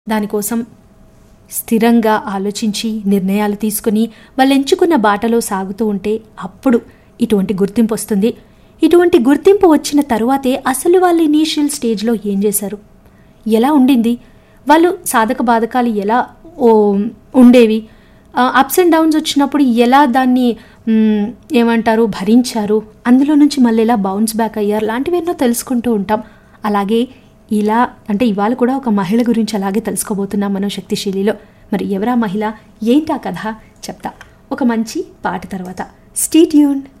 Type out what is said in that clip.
దానికోసం స్థిరంగా ఆలోచించి నిర్ణయాలు తీసుకుని వాళ్ళు ఎంచుకున్న బాటలో సాగుతూ ఉంటే అప్పుడు ఇటువంటి గుర్తింపు వస్తుంది ఇటువంటి గుర్తింపు వచ్చిన తరువాతే అసలు వాళ్ళు ఇనీషియల్ స్టేజ్లో ఏం చేశారు ఎలా ఉండింది వాళ్ళు సాధక బాధకాలు ఎలా ఓ ఉండేవి అప్స్ అండ్ డౌన్స్ వచ్చినప్పుడు ఎలా దాన్ని మ్, ఏమంటారు భరించారు అందులో నుంచి మళ్ళీ ఎలా బౌన్స్ బ్యాక్ అయ్యారు లాంటివి ఎన్నో తెలుసుకుంటూ ఉంటాం అలాగే ఇలా అంటే ఇవాళ కూడా ఒక మహిళ గురించి అలాగే తెలుసుకోబోతున్నాం మనం శక్తిశీలిలో మరి ఎవరా మహిళ ఏంటా కథ చెప్తా ఒక మంచి పాట తర్వాత స్టీ ట్యూన్